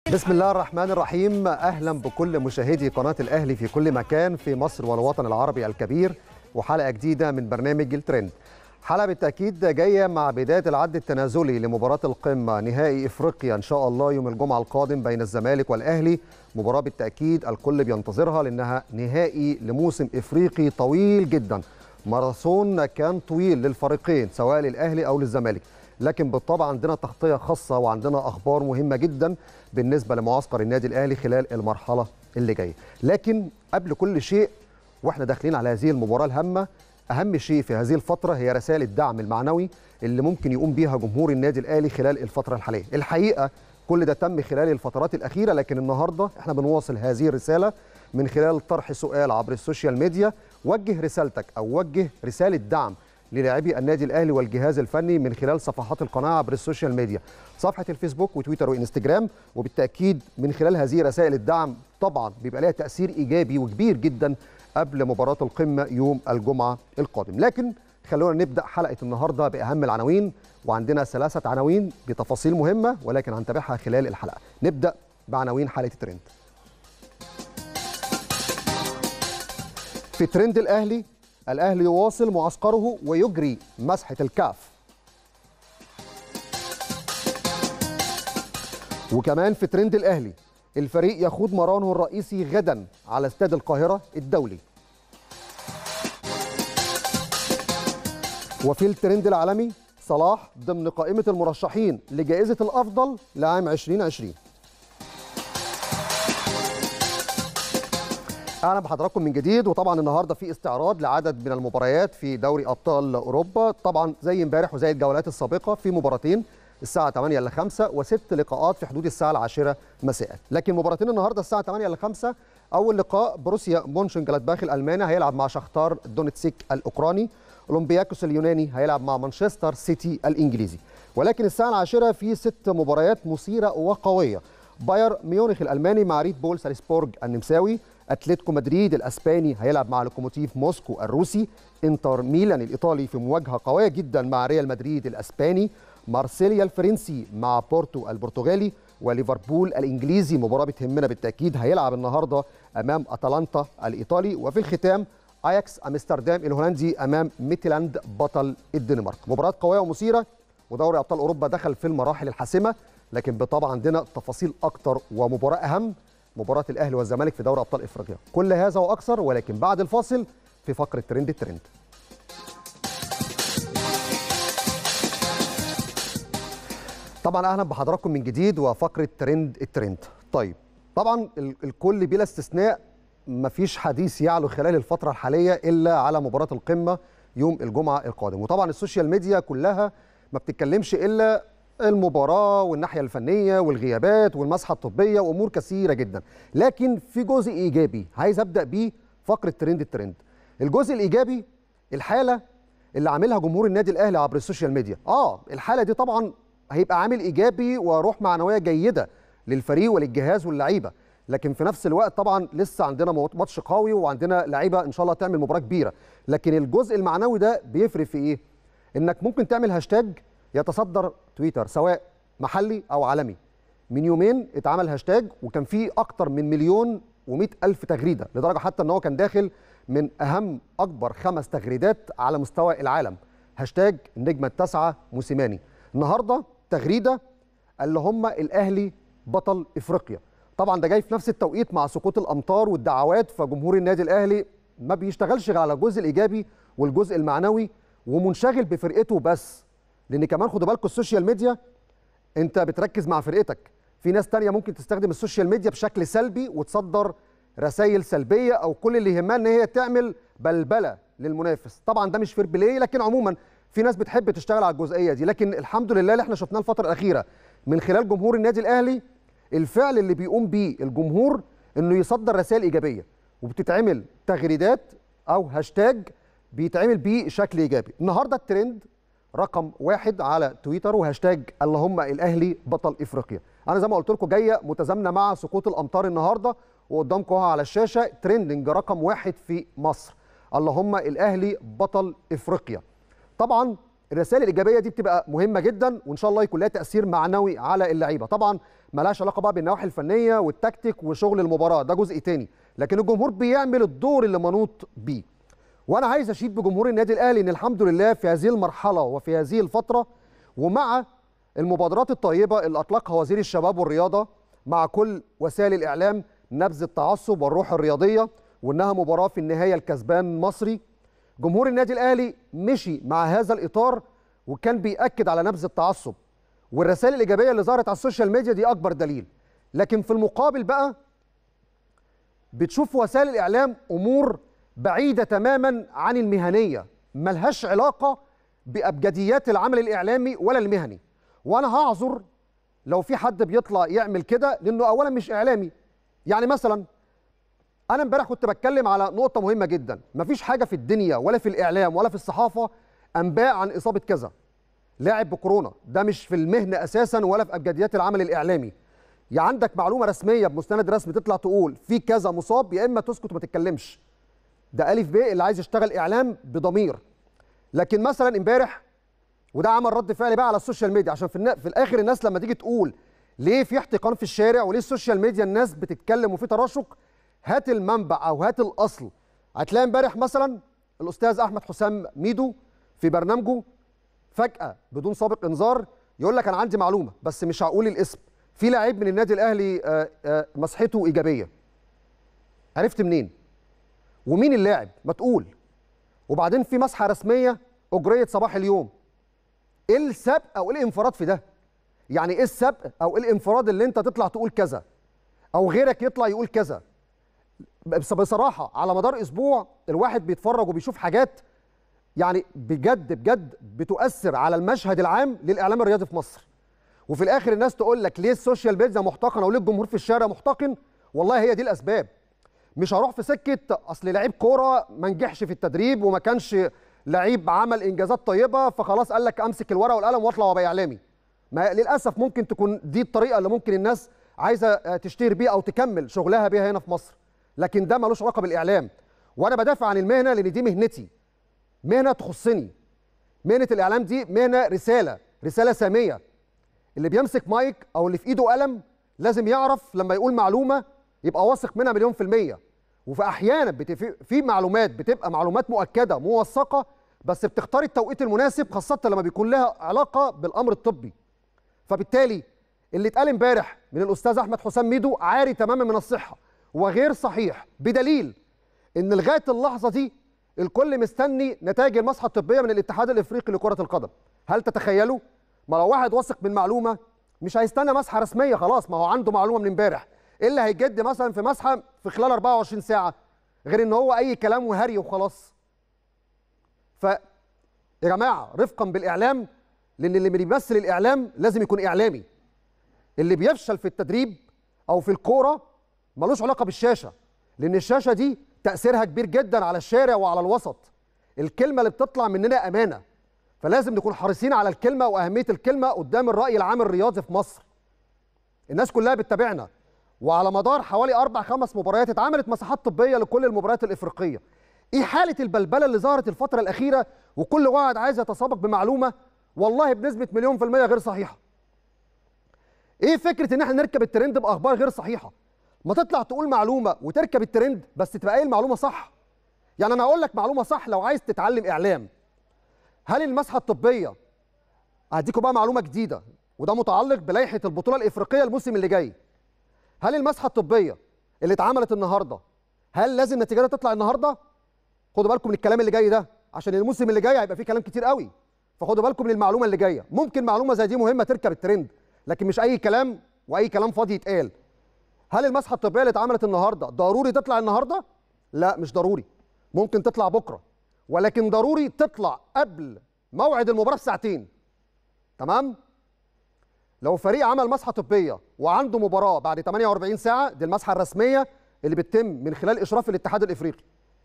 بسم الله الرحمن الرحيم اهلا بكل مشاهدي قناه الاهلي في كل مكان في مصر والوطن العربي الكبير وحلقه جديده من برنامج الترند حلقه بالتاكيد جايه مع بدايه العد التنازلي لمباراه القمه نهائي افريقيا ان شاء الله يوم الجمعه القادم بين الزمالك والاهلي مباراه بالتاكيد الكل بينتظرها لانها نهائي لموسم افريقي طويل جدا ماراثون كان طويل للفريقين سواء للاهلي او للزمالك لكن بالطبع عندنا تغطيه خاصه وعندنا اخبار مهمه جدا بالنسبه لمعسكر النادي الاهلي خلال المرحله اللي جايه لكن قبل كل شيء واحنا داخلين على هذه المباراه الهامه اهم شيء في هذه الفتره هي رسائل الدعم المعنوي اللي ممكن يقوم بيها جمهور النادي الاهلي خلال الفتره الحاليه الحقيقه كل ده تم خلال الفترات الاخيره لكن النهارده احنا بنواصل هذه الرساله من خلال طرح سؤال عبر السوشيال ميديا وجه رسالتك او وجه رساله دعم للاعبي النادي الاهلي والجهاز الفني من خلال صفحات القناه عبر السوشيال ميديا صفحه الفيسبوك وتويتر وانستجرام وبالتاكيد من خلال هذه رسائل الدعم طبعا بيبقى لها تاثير ايجابي وكبير جدا قبل مباراه القمه يوم الجمعه القادم لكن خلونا نبدا حلقه النهارده باهم العناوين وعندنا ثلاثه عناوين بتفاصيل مهمه ولكن هنتابعها خلال الحلقه نبدا بعناوين حلقه الترند في ترند الاهلي الاهلي يواصل معسكره ويجري مسحه الكاف وكمان في ترند الاهلي الفريق يخوض مرانه الرئيسي غدا على استاد القاهره الدولي وفي الترند العالمي صلاح ضمن قائمه المرشحين لجائزه الافضل لعام 2020 اهلا بحضراتكم من جديد وطبعا النهارده في استعراض لعدد من المباريات في دوري ابطال اوروبا طبعا زي امبارح وزي الجولات السابقه في مباراتين الساعه 8 ل 5 وست لقاءات في حدود الساعه العاشرة مساء لكن مباراتين النهارده الساعه 8 ل 5 اول لقاء بروسيا مونشن جلادباخ الالماني هيلعب مع شختار دونيتسيك الاوكراني اولمبياكوس اليوناني هيلعب مع مانشستر سيتي الانجليزي ولكن الساعه العاشرة في ست مباريات مثيره وقويه باير ميونخ الالماني مع ريد بول سالزبورج النمساوي اتلتيكو مدريد الاسباني هيلعب مع لوكوموتيف موسكو الروسي انتر ميلان الايطالي في مواجهه قويه جدا مع ريال مدريد الاسباني مارسيليا الفرنسي مع بورتو البرتغالي وليفربول الانجليزي مباراه بتهمنا بالتاكيد هيلعب النهارده امام اتلانتا الايطالي وفي الختام اياكس امستردام الهولندي امام ميتلاند بطل الدنمارك مباراه قويه ومثيره ودوري ابطال اوروبا دخل في المراحل الحاسمه لكن بالطبع عندنا تفاصيل اكتر ومباراه اهم مباراه الاهلي والزمالك في دوري ابطال افريقيا كل هذا واكثر ولكن بعد الفاصل في فقره ترند الترند طبعا اهلا بحضراتكم من جديد وفقره ترند الترند طيب طبعا الكل بلا استثناء مفيش حديث يعلو خلال الفتره الحاليه الا على مباراه القمه يوم الجمعه القادم وطبعا السوشيال ميديا كلها ما بتتكلمش الا المباراه والناحيه الفنيه والغيابات والمسحه الطبيه وامور كثيره جدا لكن في جزء ايجابي عايز ابدا بيه فقره ترند الترند الجزء الايجابي الحاله اللي عاملها جمهور النادي الاهلي عبر السوشيال ميديا اه الحاله دي طبعا هيبقى عامل ايجابي وروح معنويه جيده للفريق وللجهاز واللعيبه لكن في نفس الوقت طبعا لسه عندنا ماتش قوي وعندنا لعيبه ان شاء الله تعمل مباراه كبيره لكن الجزء المعنوي ده بيفرق في ايه انك ممكن تعمل هاشتاج يتصدر تويتر سواء محلي او عالمي من يومين اتعمل هاشتاج وكان فيه اكتر من مليون و الف تغريده لدرجه حتى ان هو كان داخل من اهم اكبر خمس تغريدات على مستوى العالم هاشتاج النجمه التاسعه موسيماني النهارده تغريده اللي هم الاهلي بطل افريقيا طبعا ده جاي في نفس التوقيت مع سقوط الامطار والدعوات فجمهور النادي الاهلي ما بيشتغلش غير على الجزء الايجابي والجزء المعنوي ومنشغل بفرقته بس لان كمان خدوا بالكم السوشيال ميديا انت بتركز مع فرقتك في ناس تانية ممكن تستخدم السوشيال ميديا بشكل سلبي وتصدر رسائل سلبيه او كل اللي يهمها ان هي تعمل بلبله للمنافس طبعا ده مش فير بلاي لكن عموما في ناس بتحب تشتغل على الجزئيه دي لكن الحمد لله اللي احنا شفناه الفتره الاخيره من خلال جمهور النادي الاهلي الفعل اللي بيقوم بيه الجمهور انه يصدر رسائل ايجابيه وبتتعمل تغريدات او هاشتاج بيتعمل بيه شكل ايجابي النهارده الترند رقم واحد على تويتر وهاشتاج اللهم الاهلي بطل افريقيا انا زي ما قلت لكم جايه متزامنه مع سقوط الامطار النهارده وقدامكم اهو على الشاشه ترندنج رقم واحد في مصر اللهم الاهلي بطل افريقيا طبعا الرسائل الايجابيه دي بتبقى مهمه جدا وان شاء الله يكون لها تاثير معنوي على اللعيبه طبعا ملهاش علاقه بقى بالنواحي الفنيه والتكتيك وشغل المباراه ده جزء تاني لكن الجمهور بيعمل الدور اللي منوط بيه وانا عايز اشيد بجمهور النادي الاهلي ان الحمد لله في هذه المرحله وفي هذه الفتره ومع المبادرات الطيبه اللي اطلقها وزير الشباب والرياضه مع كل وسائل الاعلام نبذ التعصب والروح الرياضيه وانها مباراه في النهايه الكسبان مصري جمهور النادي الاهلي مشي مع هذا الاطار وكان بياكد على نبذ التعصب والرسائل الايجابيه اللي ظهرت على السوشيال ميديا دي اكبر دليل لكن في المقابل بقى بتشوف وسائل الاعلام امور بعيده تماما عن المهنيه ملهاش علاقه بابجديات العمل الاعلامي ولا المهني وانا هعذر لو في حد بيطلع يعمل كده لانه اولا مش اعلامي يعني مثلا انا امبارح كنت بتكلم على نقطه مهمه جدا مفيش حاجه في الدنيا ولا في الاعلام ولا في الصحافه انباء عن اصابه كذا لاعب بكورونا ده مش في المهنه اساسا ولا في ابجديات العمل الاعلامي يا عندك معلومه رسميه بمستند رسمي تطلع تقول في كذا مصاب يا اما تسكت وما تتكلمش ده الف ب اللي عايز يشتغل اعلام بضمير لكن مثلا امبارح وده عمل رد فعل بقى على السوشيال ميديا عشان في, النا... في الاخر الناس لما تيجي تقول ليه في احتقان في الشارع وليه السوشيال ميديا الناس بتتكلم وفي تراشق هات المنبع او هات الاصل هتلاقي امبارح مثلا الاستاذ احمد حسام ميدو في برنامجه فجاه بدون سابق انذار يقول لك انا عندي معلومه بس مش هقول الاسم في لاعب من النادي الاهلي آه، آه، مسحته ايجابيه عرفت منين ومين اللاعب ما تقول وبعدين في مسحه رسميه اجريت صباح اليوم ايه السبق او ايه الانفراد في ده يعني ايه السبق او ايه الانفراد اللي انت تطلع تقول كذا او غيرك يطلع يقول كذا بس بصراحه على مدار اسبوع الواحد بيتفرج وبيشوف حاجات يعني بجد بجد بتؤثر على المشهد العام للاعلام الرياضي في مصر وفي الاخر الناس تقول لك ليه السوشيال ميديا محتقنه وليه الجمهور في الشارع محتقن والله هي دي الاسباب مش هروح في سكه اصل لعيب كوره ما نجحش في التدريب وما كانش لعيب عمل انجازات طيبه فخلاص قال لك امسك الورقه والقلم واطلع وابقى اعلامي ما للاسف ممكن تكون دي الطريقه اللي ممكن الناس عايزه آه، تشتهر بيها او تكمل شغلها بيها هنا في مصر لكن ده ملوش علاقه بالاعلام وانا بدافع عن المهنه لان دي مهنتي مهنه تخصني مهنه الاعلام دي مهنه رساله رساله ساميه اللي بيمسك مايك او اللي في ايده قلم لازم يعرف لما يقول معلومه يبقى واثق منها مليون في الميه وفي احيانا بتف... في معلومات بتبقى معلومات مؤكده موثقه بس بتختار التوقيت المناسب خاصه لما بيكون لها علاقه بالامر الطبي فبالتالي اللي اتقال امبارح من الاستاذ احمد حسام ميدو عاري تماما من الصحه وغير صحيح بدليل ان لغايه اللحظه دي الكل مستني نتائج المصحه الطبيه من الاتحاد الافريقي لكره القدم هل تتخيلوا ما لو واحد واثق من معلومه مش هيستنى مسحه رسميه خلاص ما هو عنده معلومه من امبارح ايه اللي هيجد مثلا في مسحه في خلال 24 ساعه غير ان هو اي كلام وهري وخلاص ف يا جماعه رفقا بالاعلام لان اللي بيمثل الاعلام لازم يكون اعلامي اللي بيفشل في التدريب او في الكوره ملوش علاقه بالشاشه لان الشاشه دي تاثيرها كبير جدا على الشارع وعلى الوسط الكلمه اللي بتطلع مننا امانه فلازم نكون حريصين على الكلمه واهميه الكلمه قدام الراي العام الرياضي في مصر الناس كلها بتتابعنا وعلى مدار حوالي اربع خمس مباريات اتعملت مساحات طبيه لكل المباريات الافريقيه ايه حاله البلبله اللي ظهرت الفتره الاخيره وكل واحد عايز يتسابق بمعلومه والله بنسبه مليون في الميه غير صحيحه ايه فكره ان احنا نركب الترند باخبار غير صحيحه ما تطلع تقول معلومه وتركب الترند بس تبقى قايل معلومه صح يعني انا هقول لك معلومه صح لو عايز تتعلم اعلام هل المسحه الطبيه هديكم بقى معلومه جديده وده متعلق بلائحه البطوله الافريقيه الموسم اللي جاي هل المسحه الطبيه اللي اتعملت النهارده هل لازم نتيجتها تطلع النهارده خدوا بالكم من الكلام اللي جاي ده عشان الموسم اللي جاي هيبقى فيه كلام كتير قوي فخدوا بالكم من المعلومه اللي جايه ممكن معلومه زي دي مهمه تركب الترند لكن مش اي كلام واي كلام فاضي يتقال هل المسحه الطبيه اللي اتعملت النهارده ضروري تطلع النهارده لا مش ضروري ممكن تطلع بكره ولكن ضروري تطلع قبل موعد المباراه بساعتين تمام لو فريق عمل مسحه طبيه وعنده مباراه بعد 48 ساعه دي المسحه الرسميه اللي بتتم من خلال اشراف الاتحاد الافريقي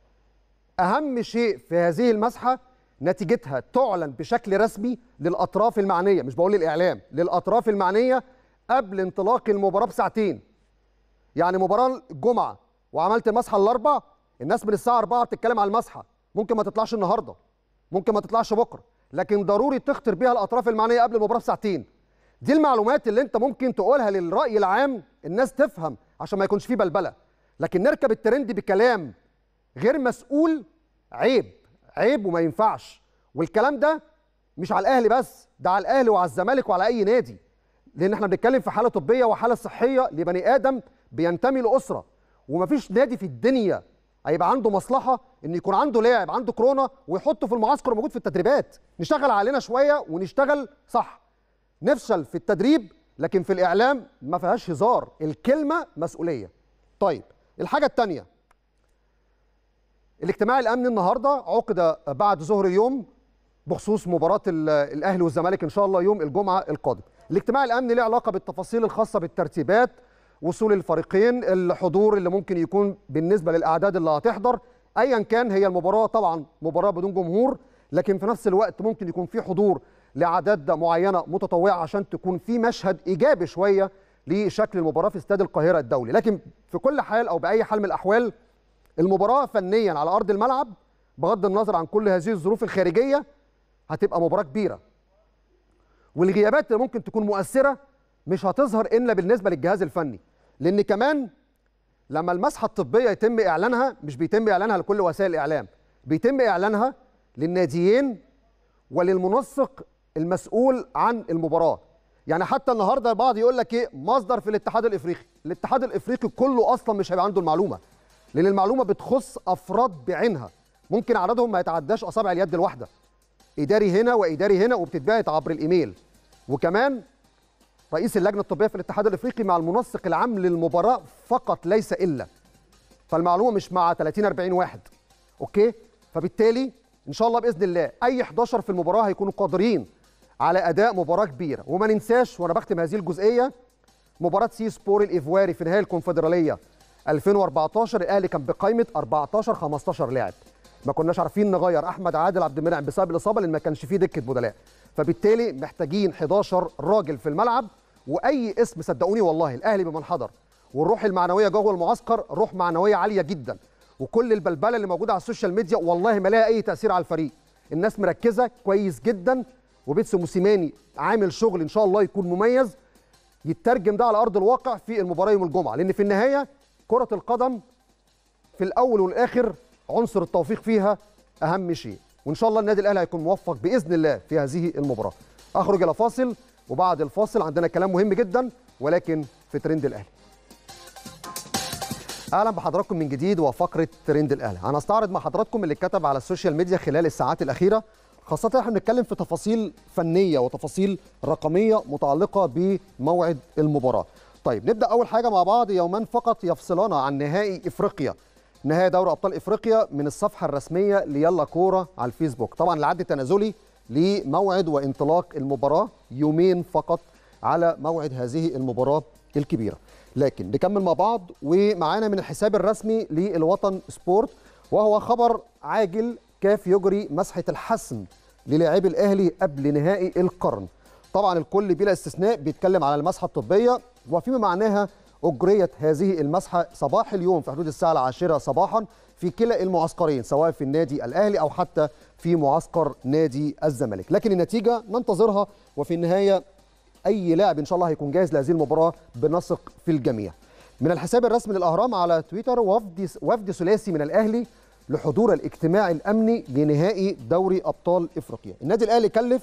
اهم شيء في هذه المسحه نتيجتها تعلن بشكل رسمي للاطراف المعنيه مش بقول للاعلام للاطراف المعنيه قبل انطلاق المباراه بساعتين يعني مباراه الجمعه وعملت المسحه الاربع الناس من الساعه 4 بتتكلم على المسحه ممكن ما تطلعش النهارده ممكن ما تطلعش بكره لكن ضروري تخطر بيها الاطراف المعنيه قبل المباراه بساعتين دي المعلومات اللي انت ممكن تقولها للراي العام الناس تفهم عشان ما يكونش فيه بلبله لكن نركب الترند بكلام غير مسؤول عيب عيب وما ينفعش والكلام ده مش على الاهلي بس ده على الاهلي وعلى الزمالك وعلى اي نادي لان احنا بنتكلم في حاله طبيه وحاله صحيه لبني ادم بينتمي لاسره ومفيش نادي في الدنيا هيبقى عنده مصلحه ان يكون عنده لاعب عنده كورونا ويحطه في المعسكر وموجود في التدريبات نشتغل علينا شويه ونشتغل صح نفشل في التدريب لكن في الاعلام ما فيهاش هزار الكلمه مسؤوليه طيب الحاجه الثانيه الاجتماع الامني النهارده عقد بعد ظهر اليوم بخصوص مباراه الاهلي والزمالك ان شاء الله يوم الجمعه القادم الاجتماع الامني له علاقه بالتفاصيل الخاصه بالترتيبات وصول الفريقين الحضور اللي ممكن يكون بالنسبه للاعداد اللي هتحضر ايا كان هي المباراه طبعا مباراه بدون جمهور لكن في نفس الوقت ممكن يكون في حضور لاعداد معينه متطوعه عشان تكون في مشهد ايجابي شويه لشكل المباراه في استاد القاهره الدولي لكن في كل حال او باي حال من الاحوال المباراه فنيا على ارض الملعب بغض النظر عن كل هذه الظروف الخارجيه هتبقى مباراه كبيره والغيابات اللي ممكن تكون مؤثره مش هتظهر الا بالنسبه للجهاز الفني لان كمان لما المسحه الطبيه يتم اعلانها مش بيتم اعلانها لكل وسائل الاعلام بيتم اعلانها للناديين وللمنسق المسؤول عن المباراه يعني حتى النهارده البعض يقول لك ايه مصدر في الاتحاد الافريقي الاتحاد الافريقي كله اصلا مش هيبقى عنده المعلومه لان المعلومه بتخص افراد بعينها ممكن عددهم ما يتعداش اصابع اليد الواحده اداري هنا واداري هنا وبتتبعت عبر الايميل وكمان رئيس اللجنه الطبيه في الاتحاد الافريقي مع المنسق العام للمباراه فقط ليس الا فالمعلومه مش مع 30 40 واحد اوكي فبالتالي ان شاء الله باذن الله اي 11 في المباراه هيكونوا قادرين على اداء مباراه كبيره وما ننساش وانا بختم هذه الجزئيه مباراه سي سبور الايفواري في نهائي الكونفدراليه 2014 الاهلي كان بقائمه 14 15 لاعب ما كناش عارفين نغير احمد عادل عبد المنعم بسبب الاصابه لان ما كانش فيه دكه بدلاء فبالتالي محتاجين 11 راجل في الملعب واي اسم صدقوني والله الاهلي بمن حضر والروح المعنويه جوه المعسكر روح معنويه عاليه جدا وكل البلبله اللي موجوده على السوشيال ميديا والله ما لها اي تاثير على الفريق الناس مركزه كويس جدا وبيتسو موسيماني عامل شغل ان شاء الله يكون مميز يترجم ده على ارض الواقع في المباراه يوم الجمعه لان في النهايه كره القدم في الاول والاخر عنصر التوفيق فيها اهم شيء وان شاء الله النادي الاهلي هيكون موفق باذن الله في هذه المباراه اخرج الى فاصل وبعد الفاصل عندنا كلام مهم جدا ولكن في ترند الاهلي اهلا بحضراتكم من جديد وفقره ترند الاهلي هنستعرض مع حضراتكم اللي اتكتب على السوشيال ميديا خلال الساعات الاخيره خاصه احنا بنتكلم في تفاصيل فنيه وتفاصيل رقميه متعلقه بموعد المباراه طيب نبدا اول حاجه مع بعض يومان فقط يفصلنا عن نهائي افريقيا نهائي دوري ابطال افريقيا من الصفحه الرسميه ليلا كوره على الفيسبوك طبعا العد التنازلي لموعد وانطلاق المباراه يومين فقط على موعد هذه المباراه الكبيره لكن نكمل مع بعض ومعانا من الحساب الرسمي للوطن سبورت وهو خبر عاجل كاف يجري مسحه الحسم للاعبي الاهلي قبل نهائي القرن طبعا الكل بلا استثناء بيتكلم على المسحه الطبيه وفيما معناها أجريت هذه المسحة صباح اليوم في حدود الساعة العاشرة صباحا في كلا المعسكرين سواء في النادي الأهلي أو حتى في معسكر نادي الزمالك لكن النتيجة ننتظرها وفي النهاية أي لاعب إن شاء الله هيكون جاهز لهذه المباراة بنثق في الجميع من الحساب الرسمي للأهرام على تويتر وفد وفد ثلاثي من الأهلي لحضور الاجتماع الأمني لنهائي دوري أبطال إفريقيا النادي الأهلي كلف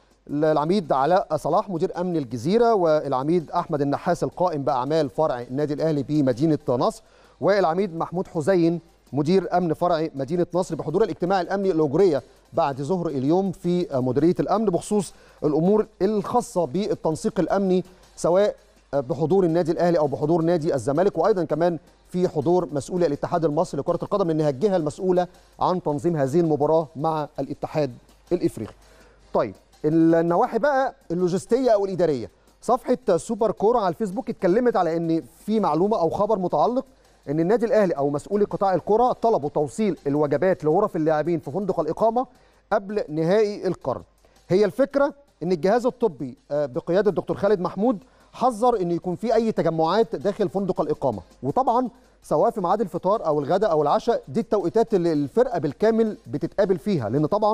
العميد علاء صلاح مدير امن الجزيره والعميد احمد النحاس القائم باعمال فرع النادي الاهلي بمدينه نصر والعميد محمود حسين مدير امن فرع مدينه نصر بحضور الاجتماع الامني اللي اجري بعد ظهر اليوم في مديريه الامن بخصوص الامور الخاصه بالتنسيق الامني سواء بحضور النادي الاهلي او بحضور نادي الزمالك وايضا كمان في حضور مسؤولي الاتحاد المصري لكره القدم لانها الجهه المسؤوله عن تنظيم هذه المباراه مع الاتحاد الافريقي. طيب النواحي بقى اللوجستيه او الاداريه صفحه سوبر كوره على الفيسبوك اتكلمت على ان في معلومه او خبر متعلق ان النادي الاهلي او مسؤولي قطاع الكره طلبوا توصيل الوجبات لغرف اللاعبين في فندق الاقامه قبل نهائي القرن هي الفكره ان الجهاز الطبي بقياده الدكتور خالد محمود حذر ان يكون في اي تجمعات داخل فندق الاقامه وطبعا سواء في ميعاد الفطار او الغداء او العشاء دي التوقيتات اللي الفرقه بالكامل بتتقابل فيها لان طبعا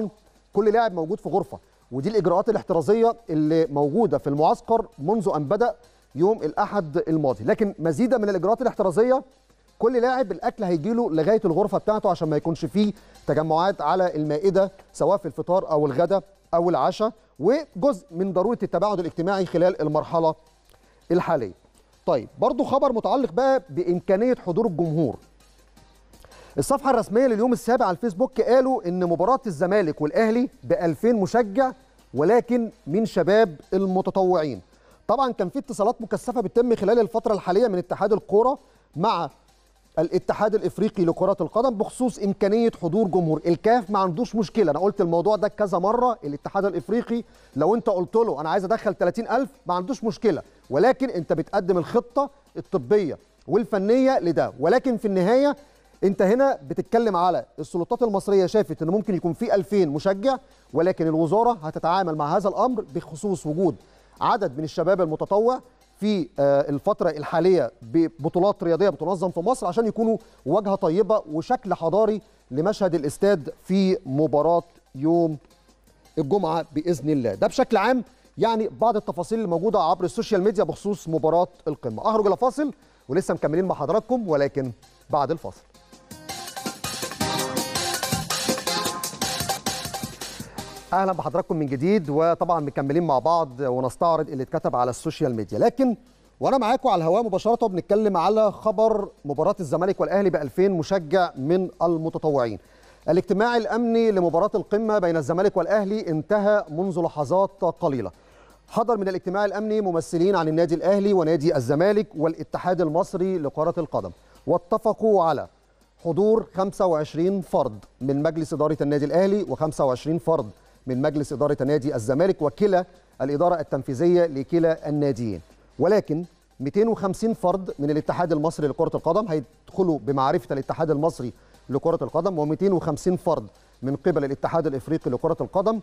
كل لاعب موجود في غرفه ودي الاجراءات الاحترازيه اللي موجوده في المعسكر منذ ان بدا يوم الاحد الماضي لكن مزيدا من الاجراءات الاحترازيه كل لاعب الاكل هيجي له لغايه الغرفه بتاعته عشان ما يكونش فيه تجمعات على المائده سواء في الفطار او الغداء او العشاء وجزء من ضروره التباعد الاجتماعي خلال المرحله الحاليه. طيب برضو خبر متعلق بقى بامكانيه حضور الجمهور. الصفحه الرسميه لليوم السابع على الفيسبوك قالوا ان مباراه الزمالك والاهلي ب 2000 مشجع ولكن من شباب المتطوعين. طبعا كان في اتصالات مكثفه بتتم خلال الفتره الحاليه من اتحاد الكوره مع الاتحاد الافريقي لكره القدم بخصوص امكانيه حضور جمهور الكاف ما عندوش مشكله انا قلت الموضوع ده كذا مره الاتحاد الافريقي لو انت قلت له انا عايز ادخل 30000 ما عندوش مشكله ولكن انت بتقدم الخطه الطبيه والفنيه لده ولكن في النهايه انت هنا بتتكلم على السلطات المصريه شافت ان ممكن يكون في 2000 مشجع ولكن الوزاره هتتعامل مع هذا الامر بخصوص وجود عدد من الشباب المتطوع في الفترة الحالية ببطولات رياضية بتنظم في مصر عشان يكونوا واجهة طيبة وشكل حضاري لمشهد الاستاد في مباراة يوم الجمعة بإذن الله ده بشكل عام يعني بعض التفاصيل اللي موجودة عبر السوشيال ميديا بخصوص مباراة القمة أخرج إلى فاصل ولسه مكملين مع حضراتكم ولكن بعد الفاصل اهلا بحضراتكم من جديد وطبعا مكملين مع بعض ونستعرض اللي اتكتب على السوشيال ميديا لكن وانا معاكم على الهواء مباشره وبنتكلم على خبر مباراه الزمالك والاهلي ب 2000 مشجع من المتطوعين الاجتماع الامني لمباراه القمه بين الزمالك والاهلي انتهى منذ لحظات قليله حضر من الاجتماع الامني ممثلين عن النادي الاهلي ونادي الزمالك والاتحاد المصري لكره القدم واتفقوا على حضور 25 فرد من مجلس اداره النادي الاهلي و25 فرد من مجلس إدارة نادي الزمالك وكلا الإدارة التنفيذية لكلا الناديين ولكن 250 فرد من الاتحاد المصري لكرة القدم هيدخلوا بمعرفة الاتحاد المصري لكرة القدم و250 فرد من قبل الاتحاد الإفريقي لكرة القدم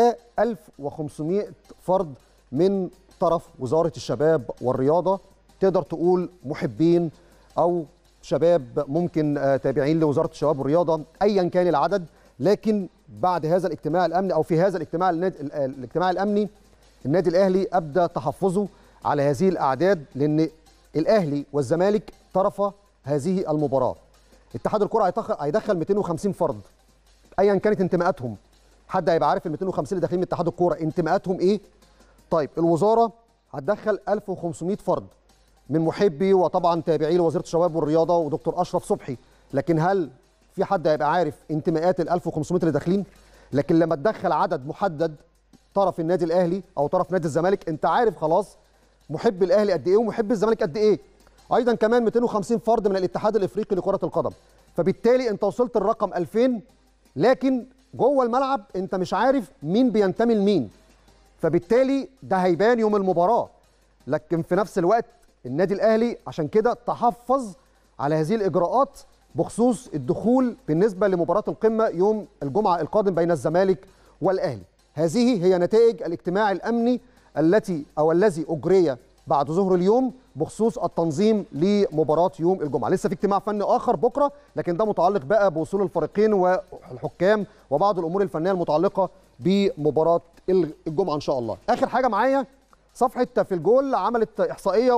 و1500 فرد من طرف وزارة الشباب والرياضة تقدر تقول محبين أو شباب ممكن تابعين لوزارة الشباب والرياضة أيا كان العدد لكن بعد هذا الاجتماع الامني او في هذا الاجتماع الاجتماع الامني النادي الاهلي ابدى تحفظه على هذه الاعداد لان الاهلي والزمالك طرف هذه المباراه اتحاد الكره هيدخل 250 فرد ايا كانت انتماءاتهم حد هيبقى عارف ال 250 اللي داخلين من اتحاد الكوره انتماءاتهم ايه طيب الوزاره هتدخل 1500 فرد من محبي وطبعا تابعي لوزيره الشباب والرياضه ودكتور اشرف صبحي لكن هل في حد هيبقى عارف انتماءات ال 1500 اللي داخلين لكن لما تدخل عدد محدد طرف النادي الاهلي او طرف نادي الزمالك انت عارف خلاص محب الاهلي قد ايه ومحب الزمالك قد ايه ايضا كمان 250 فرد من الاتحاد الافريقي لكره القدم فبالتالي انت وصلت الرقم 2000 لكن جوه الملعب انت مش عارف مين بينتمي لمين فبالتالي ده هيبان يوم المباراه لكن في نفس الوقت النادي الاهلي عشان كده تحفظ على هذه الاجراءات بخصوص الدخول بالنسبه لمباراه القمه يوم الجمعه القادم بين الزمالك والاهلي. هذه هي نتائج الاجتماع الامني التي او الذي اجري بعد ظهر اليوم بخصوص التنظيم لمباراه يوم الجمعه، لسه في اجتماع فني اخر بكره لكن ده متعلق بقى بوصول الفريقين والحكام وبعض الامور الفنيه المتعلقه بمباراه الجمعه ان شاء الله. اخر حاجه معايا صفحه في الجول عملت احصائيه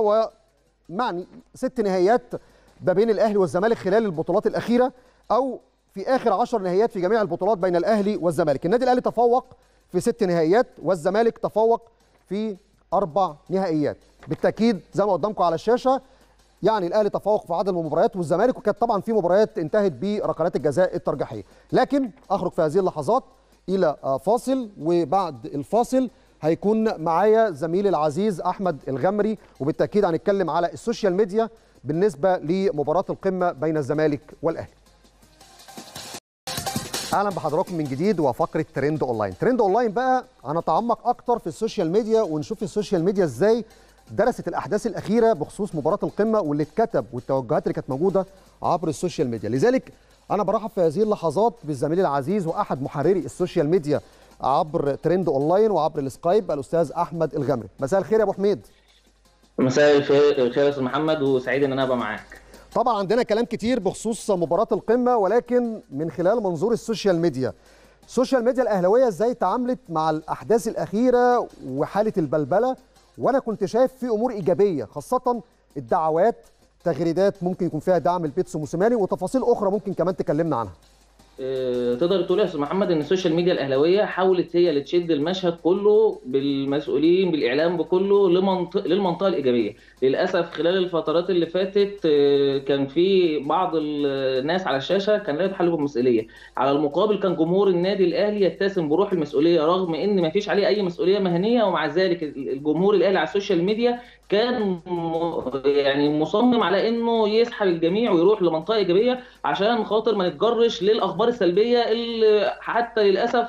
ومعني ست نهائيات ما بين الاهلي والزمالك خلال البطولات الاخيره او في اخر 10 نهائيات في جميع البطولات بين الاهلي والزمالك النادي الاهلي تفوق في ست نهائيات والزمالك تفوق في اربع نهائيات بالتاكيد زي ما قدامكم على الشاشه يعني الاهلي تفوق في عدد المباريات والزمالك وكانت طبعا في مباريات انتهت بركلات الجزاء الترجيحيه لكن اخرج في هذه اللحظات الى فاصل وبعد الفاصل هيكون معايا زميلي العزيز احمد الغمري وبالتاكيد هنتكلم على السوشيال ميديا بالنسبه لمباراه القمه بين الزمالك والاهلي. اهلا بحضراتكم من جديد وفقره ترند اونلاين، ترند اونلاين بقى هنتعمق اكتر في السوشيال ميديا ونشوف السوشيال ميديا ازاي درست الاحداث الاخيره بخصوص مباراه القمه واللي اتكتب والتوجهات اللي كانت موجوده عبر السوشيال ميديا، لذلك انا برحب في هذه اللحظات بالزميل العزيز واحد محرري السوشيال ميديا عبر ترند اونلاين وعبر السكايب الاستاذ احمد الغمري، مساء الخير يا ابو حميد. مساء الخير يا استاذ محمد وسعيد ان انا ابقى معاك طبعا عندنا كلام كتير بخصوص مباراه القمه ولكن من خلال منظور السوشيال ميديا السوشيال ميديا الاهلاويه ازاي تعاملت مع الاحداث الاخيره وحاله البلبله وانا كنت شايف في امور ايجابيه خاصه الدعوات تغريدات ممكن يكون فيها دعم البيتسو موسيماني وتفاصيل اخرى ممكن كمان تكلمنا عنها آه، تقدر تقول يا استاذ محمد ان السوشيال ميديا الاهلاويه حاولت هي اللي تشد المشهد كله بالمسؤولين بالاعلام بكله لمنطق للمنطقه الايجابيه للاسف خلال الفترات اللي فاتت آه، كان في بعض الناس على الشاشه كان لا يتحلوا بالمسؤوليه على المقابل كان جمهور النادي الاهلي يتسم بروح المسؤوليه رغم ان ما فيش عليه اي مسؤوليه مهنيه ومع ذلك الجمهور الاهلي على السوشيال ميديا كان يعني مصمم على انه يسحب الجميع ويروح لمنطقه ايجابيه عشان خاطر ما نتجرش للاخبار السلبيه اللي حتى للاسف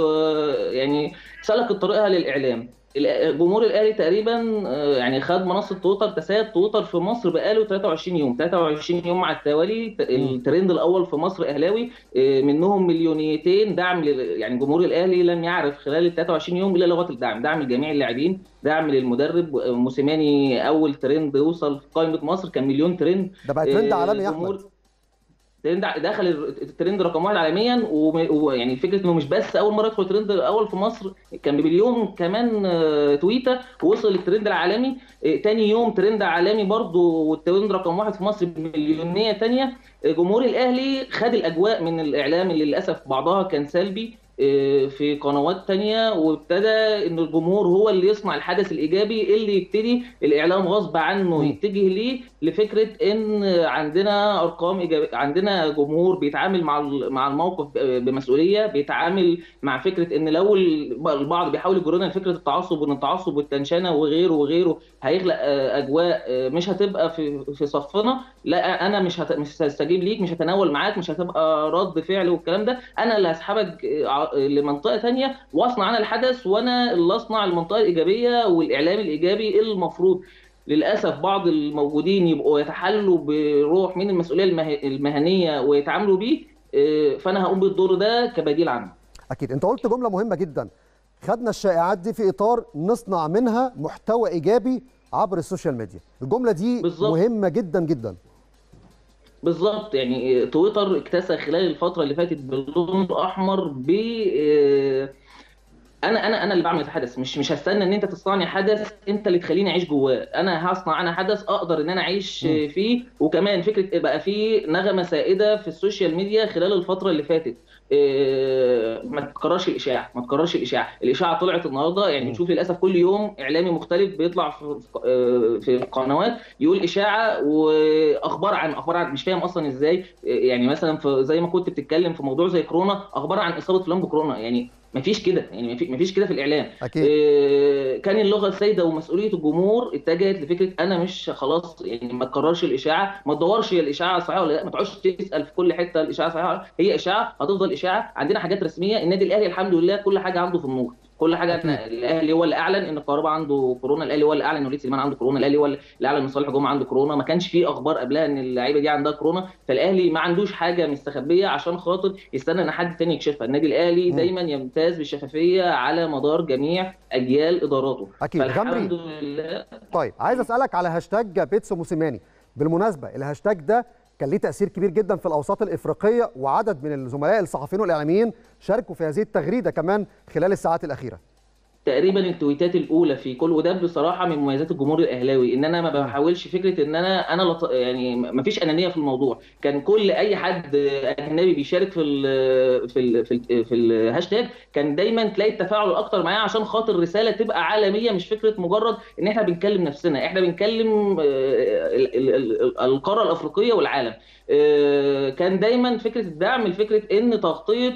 يعني سلكت طريقها للاعلام جمهور الاهلي تقريبا يعني خد منصه تويتر تسيد تويتر في مصر بقاله 23 يوم 23 يوم على التوالي الترند الاول في مصر اهلاوي منهم مليونيتين دعم يعني جمهور الاهلي لم يعرف خلال ال 23 يوم الا لغه الدعم دعم لجميع اللاعبين دعم للمدرب موسيماني اول ترند يوصل في قائمه مصر كان مليون ترند ده بقى ترند عالمي يا احمد ترند دخل الترند رقم واحد عالميا ويعني فكره انه مش بس اول مره يدخل الترند الاول في مصر كان بمليون كمان تويته ووصل للترند العالمي تاني يوم ترند عالمي برضه والترند رقم واحد في مصر بمليونيه تانيه جمهور الاهلي خد الاجواء من الاعلام اللي للاسف بعضها كان سلبي في قنوات تانية وابتدى ان الجمهور هو اللي يصنع الحدث الايجابي اللي يبتدي الاعلام غصب عنه يتجه ليه لفكره ان عندنا ارقام ايجابيه عندنا جمهور بيتعامل مع مع الموقف بمسؤوليه بيتعامل مع فكره ان لو البعض بيحاول يجرنا لفكره التعصب وان التعصب والتنشنه وغيره وغيره هيخلق اجواء مش هتبقى في في صفنا لا انا مش هت... مش هستجيب ليك مش هتناول معاك مش هتبقى رد فعل والكلام ده انا اللي هسحبك لمنطقه ثانيه واصنع انا الحدث وانا اللي اصنع المنطقه الايجابيه والاعلام الايجابي المفروض للاسف بعض الموجودين يبقوا يتحلوا بروح من المسؤوليه المهنيه ويتعاملوا بيه فانا هقوم بالدور ده كبديل عنه. اكيد انت قلت جمله مهمه جدا خدنا الشائعات دي في اطار نصنع منها محتوى ايجابي عبر السوشيال ميديا الجمله دي بالزبط. مهمه جدا جدا بالظبط يعني تويتر اكتسى خلال الفتره اللي فاتت باللون الاحمر ب انا انا انا اللي بعمل الحدث مش مش هستنى ان انت تصنعني حدث انت اللي تخليني اعيش جواه انا هصنع انا حدث اقدر ان انا اعيش م. فيه وكمان فكره بقى في نغمه سائده في السوشيال ميديا خلال الفتره اللي فاتت إيه ما تكررش الاشاعه ما تكررش الاشاعه الاشاعه طلعت النهارده يعني بنشوف للاسف كل يوم اعلامي مختلف بيطلع في في القنوات يقول اشاعه واخبار عن اخبار عن مش فاهم اصلا ازاي يعني مثلا في زي ما كنت بتتكلم في موضوع زي كورونا اخبار عن اصابه فلان بكورونا يعني ما فيش كده يعني ما فيش كده في الاعلام أكيد. إيه كان اللغه السائده ومسؤوليه الجمهور اتجهت لفكره انا مش خلاص يعني ما تكررش الاشاعه ما تدورش هي الاشاعه صحيحه ولا لا ما تقعدش تسال في كل حته الاشاعه صحيحه هي اشاعه هتفضل اشاعه عندنا حاجات رسميه النادي الاهلي الحمد لله كل حاجه عنده في النور كل حاجه احنا الاهلي هو اللي اعلن ان الكهرباء عنده كورونا الاهلي هو اللي اعلن ان وليد سليمان عنده كورونا الاهلي هو اللي اعلن ان صالح جمعه عنده كورونا ما كانش فيه اخبار قبلها ان اللعيبه دي عندها كورونا فالاهلي ما عندوش حاجه مستخبيه عشان خاطر يستنى ان حد تاني يكشفها النادي الاهلي دايما يمتاز بالشفافيه على مدار جميع اجيال اداراته اكيد غمري لله طيب عايز اسالك على هاشتاج بيتسو موسيماني بالمناسبه الهاشتاج ده كان ليه تاثير كبير جدا في الاوساط الافريقيه وعدد من الزملاء الصحفيين والاعلاميين شاركوا في هذه التغريده كمان خلال الساعات الاخيره تقريبا التويتات الاولى في كل وده بصراحه من مميزات الجمهور الاهلاوي ان انا ما بحاولش فكره ان انا انا لط... يعني ما فيش انانيه في الموضوع كان كل اي حد اجنبي بيشارك في ال في ال في, ال في الهاشتاج كان دايما تلاقي التفاعل اكتر معاه عشان خاطر الرساله تبقى عالميه مش فكره مجرد ان احنا بنكلم نفسنا احنا بنكلم القاره الافريقيه والعالم كان دايما فكره الدعم لفكره ان تغطيه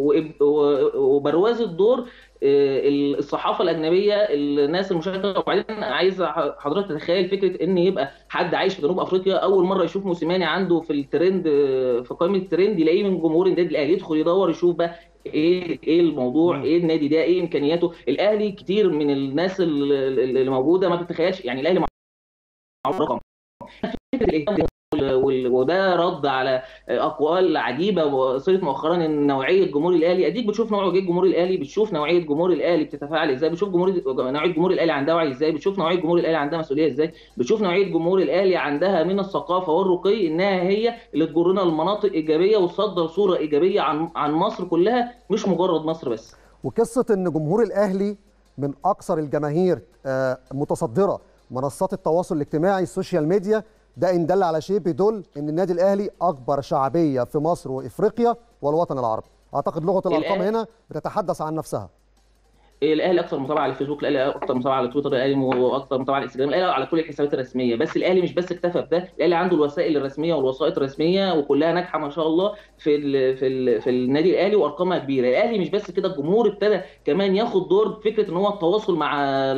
وبرواز الدور الصحافه الاجنبيه الناس المشاركه وبعدين عايز حضرتك تتخيل فكره ان يبقى حد عايش في جنوب افريقيا اول مره يشوف موسيماني عنده في الترند في قائمه الترند يلاقيه من جمهور النادي الاهلي يدخل يدور يشوف بقى ايه ايه الموضوع ايه النادي ده ايه امكانياته الاهلي كتير من الناس اللي موجوده ما بتتخيلش يعني الاهلي رقم وده رد على اقوال عجيبه وصلت مؤخرا ان نوعيه جمهور الاهلي اديك بتشوف نوعيه جمهور الاهلي بتشوف نوعيه جمهور الاهلي بتتفاعل ازاي بتشوف جمهور نوعيه جمهور الاهلي عندها وعي ازاي بتشوف نوعيه جمهور الاهلي عندها مسؤوليه ازاي بتشوف نوعيه جمهور الاهلي عندها من الثقافه والرقي انها هي اللي تجرنا لمناطق ايجابيه وتصدر صوره ايجابيه عن عن مصر كلها مش مجرد مصر بس وقصه ان جمهور الاهلي من اكثر الجماهير متصدره منصات التواصل الاجتماعي السوشيال ميديا ده ان دل على شيء بيدل ان النادي الاهلي اكبر شعبيه في مصر وافريقيا والوطن العربي اعتقد لغه الارقام هنا بتتحدث عن نفسها الاهلي اكثر متابعه على الفيسبوك الاهلي اكثر متابعه على تويتر الاهلي اكثر متابعه على الانستجرام الاهلي على كل الحسابات الرسميه بس الاهلي مش بس اكتفى بده الاهلي عنده الوسائل الرسميه والوسائط الرسميه وكلها ناجحه ما شاء الله في ال في ال في النادي الاهلي وارقامها كبيره الاهلي مش بس كده الجمهور ابتدى كمان ياخد دور بفكره ان هو التواصل مع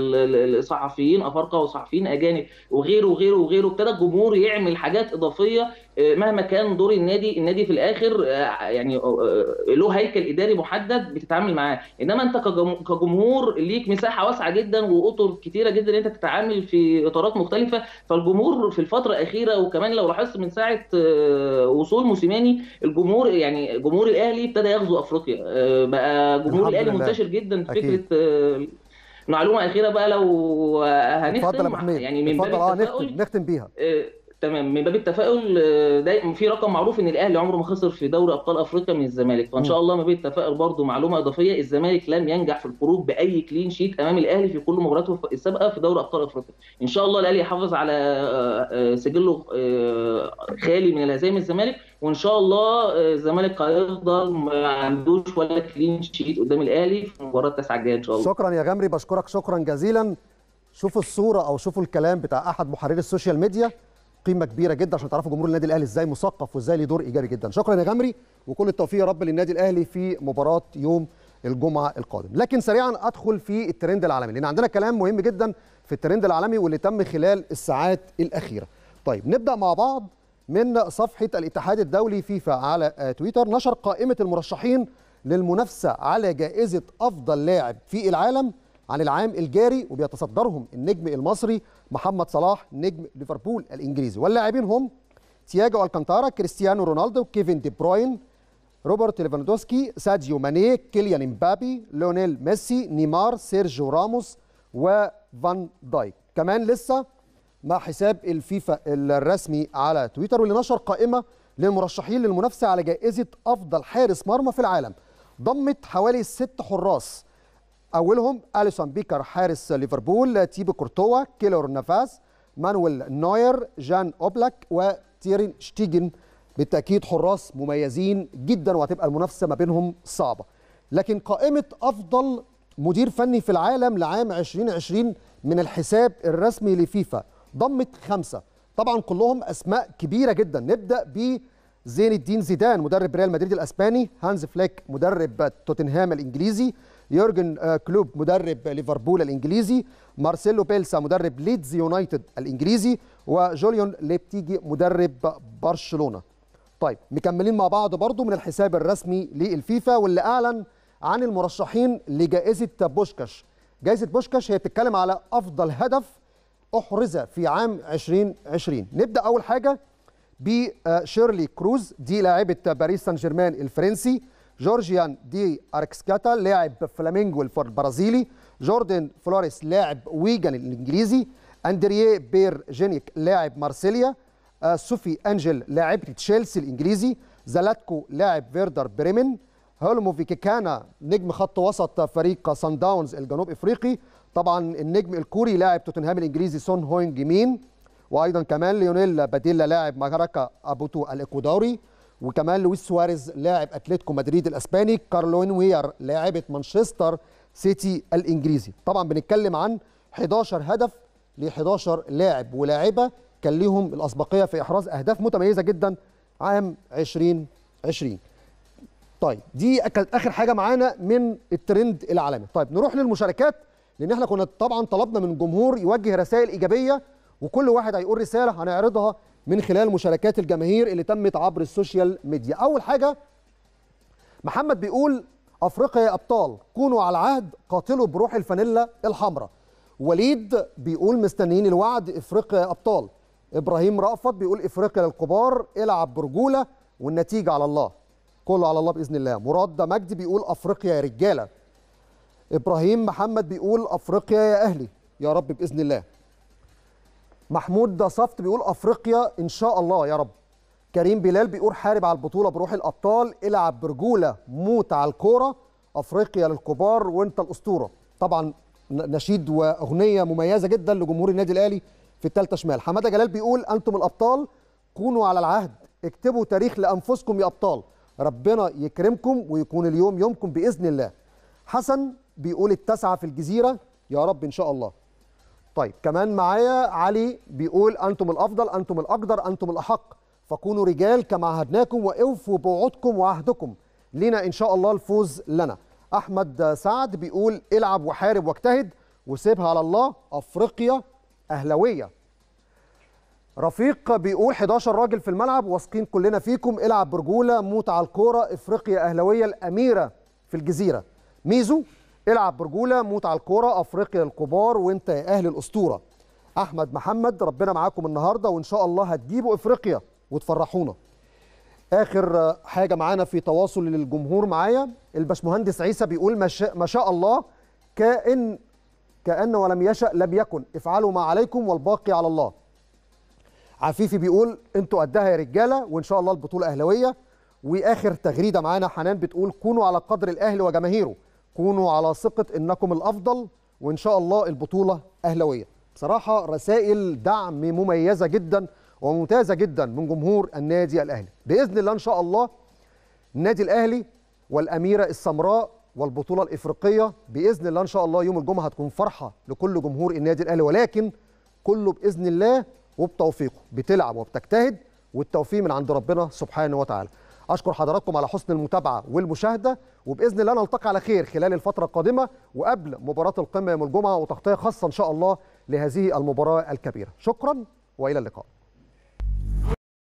الصحفيين افارقه وصحفيين اجانب وغيره وغيره وغيره ابتدى الجمهور يعمل حاجات اضافيه مهما كان دور النادي النادي في الاخر يعني له هيكل اداري محدد بتتعامل معاه انما انت كجمهور ليك مساحه واسعه جدا واطر كتيره جدا انت تتعامل في اطارات مختلفه فالجمهور في الفتره الاخيره وكمان لو لاحظت من ساعه وصول موسيماني الجمهور يعني جمهور الاهلي ابتدى يغزو افريقيا بقى جمهور الاهلي منتشر جدا في فكره معلومه اخيره بقى لو هنختم يعني من باب اه نختم نختم بيها تمام من باب التفاؤل ده في رقم معروف ان الاهلي عمره ما خسر في دوري ابطال افريقيا من الزمالك فان شاء الله من باب التفاؤل برضه معلومه اضافيه الزمالك لم ينجح في الخروج باي كلين شيت امام الاهلي في كل مباراته السابقه في دوري ابطال افريقيا ان شاء الله الاهلي يحافظ على سجله خالي من الهزائم الزمالك وان شاء الله الزمالك هيفضل ما عندوش ولا كلين شيت قدام الاهلي في المباراه التاسعه الجايه ان شاء الله شكرا يا غمري بشكرك شكرا جزيلا شوفوا الصوره او شوفوا الكلام بتاع احد محرري السوشيال ميديا قيمه كبيره جدا عشان تعرفوا جمهور النادي الاهلي ازاي مثقف وازاي ليه دور ايجابي جدا شكرا يا غمري وكل التوفيق يا رب للنادي الاهلي في مباراه يوم الجمعه القادم لكن سريعا ادخل في الترند العالمي لان عندنا كلام مهم جدا في الترند العالمي واللي تم خلال الساعات الاخيره طيب نبدا مع بعض من صفحه الاتحاد الدولي فيفا على تويتر نشر قائمه المرشحين للمنافسه على جائزه افضل لاعب في العالم عن العام الجاري وبيتصدرهم النجم المصري محمد صلاح نجم ليفربول الانجليزي واللاعبين هم تياجو الكانتارا كريستيانو رونالدو كيفن دي بروين روبرت ليفاندوسكي ساديو ماني كيليان امبابي ليونيل ميسي نيمار سيرجيو راموس وفان دايك كمان لسه مع حساب الفيفا الرسمي على تويتر واللي نشر قائمه للمرشحين للمنافسه على جائزه افضل حارس مرمى في العالم ضمت حوالي ست حراس اولهم اليسون بيكر حارس ليفربول تيبو كورتوا كيلور نافاس مانويل نوير جان اوبلاك وتيرين شتيجن بالتاكيد حراس مميزين جدا وهتبقى المنافسه ما بينهم صعبه لكن قائمه افضل مدير فني في العالم لعام 2020 من الحساب الرسمي لفيفا ضمت خمسه طبعا كلهم اسماء كبيره جدا نبدا ب زين الدين زيدان مدرب ريال مدريد الاسباني هانز فليك مدرب توتنهام الانجليزي يورجن كلوب مدرب ليفربول الانجليزي مارسيلو بيلسا مدرب ليدز يونايتد الانجليزي وجوليون ليبتيجي مدرب برشلونه طيب مكملين مع بعض برضو من الحساب الرسمي للفيفا واللي اعلن عن المرشحين لجائزه بوشكاش جائزه بوشكاش هي بتتكلم على افضل هدف احرز في عام 2020 نبدا اول حاجه بشيرلي كروز دي لاعبه باريس سان جيرمان الفرنسي جورجيان دي اركسكاتا لاعب فلامينجو البرازيلي جوردن فلوريس لاعب ويجن الانجليزي اندريه بير جينيك لاعب مارسيليا آه سوفي انجل لاعب تشيلسي الانجليزي زلاتكو لاعب فيردر بريمن هولموفيكيكانا نجم خط وسط فريق سان داونز الجنوب افريقي طبعا النجم الكوري لاعب توتنهام الانجليزي سون هوينج مين وايضا كمان ليونيل باديلا لاعب ماراكا ابوتو الاكودوري وكمان لويس سواريز لاعب اتلتيكو مدريد الاسباني كارلوين وير لاعبه مانشستر سيتي الانجليزي طبعا بنتكلم عن 11 هدف ل 11 لاعب ولاعبه كان ليهم الاسبقيه في احراز اهداف متميزه جدا عام 2020 طيب دي كانت اخر حاجه معانا من الترند العالمي طيب نروح للمشاركات لان احنا كنا طبعا طلبنا من الجمهور يوجه رسائل ايجابيه وكل واحد هيقول رساله هنعرضها من خلال مشاركات الجماهير اللي تمت عبر السوشيال ميديا اول حاجه محمد بيقول افريقيا يا ابطال كونوا على العهد قاتلوا بروح الفانيلا الحمراء وليد بيقول مستنيين الوعد افريقيا يا ابطال ابراهيم رأفت بيقول افريقيا للكبار العب برجوله والنتيجه على الله كله على الله باذن الله مراد مجدي بيقول افريقيا يا رجاله ابراهيم محمد بيقول افريقيا يا اهلي يا رب باذن الله محمود صفت بيقول افريقيا ان شاء الله يا رب كريم بلال بيقول حارب على البطوله بروح الابطال العب برجوله موت على الكوره افريقيا للكبار وانت الاسطوره طبعا نشيد واغنيه مميزه جدا لجمهور النادي الاهلي في الثالثه شمال حماده جلال بيقول انتم الابطال كونوا على العهد اكتبوا تاريخ لانفسكم يا ابطال ربنا يكرمكم ويكون اليوم يومكم باذن الله حسن بيقول التاسعه في الجزيره يا رب ان شاء الله طيب كمان معايا علي بيقول انتم الافضل انتم الاقدر انتم الاحق فكونوا رجال كما عهدناكم واوفوا بوعودكم وعهدكم لنا ان شاء الله الفوز لنا احمد سعد بيقول العب وحارب واجتهد وسيبها على الله افريقيا اهلاويه رفيق بيقول 11 راجل في الملعب واثقين كلنا فيكم العب برجوله موت على الكوره افريقيا اهلاويه الاميره في الجزيره ميزو العب برجوله موت على الكوره افريقيا الكبار وانت يا اهل الاسطوره احمد محمد ربنا معاكم النهارده وان شاء الله هتجيبوا افريقيا وتفرحونا اخر حاجه معانا في تواصل للجمهور معايا الباشمهندس عيسى بيقول ما شاء, ما شاء الله كائن كأن ولم يشأ لم يكن افعلوا ما عليكم والباقي على الله عفيفي بيقول انتوا قدها يا رجاله وان شاء الله البطوله اهلاويه واخر تغريده معانا حنان بتقول كونوا على قدر الاهلي وجماهيره كونوا على ثقه انكم الافضل وان شاء الله البطوله اهلاويه بصراحه رسائل دعم مميزه جدا وممتازه جدا من جمهور النادي الاهلي باذن الله ان شاء الله النادي الاهلي والاميره السمراء والبطوله الافريقيه باذن الله ان شاء الله يوم الجمعه هتكون فرحه لكل جمهور النادي الاهلي ولكن كله باذن الله وبتوفيقه بتلعب وبتجتهد والتوفيق من عند ربنا سبحانه وتعالى اشكر حضراتكم على حسن المتابعه والمشاهده وباذن الله نلتقي على خير خلال الفتره القادمه وقبل مباراه القمه يوم الجمعه وتغطيه خاصه ان شاء الله لهذه المباراه الكبيره شكرا والى اللقاء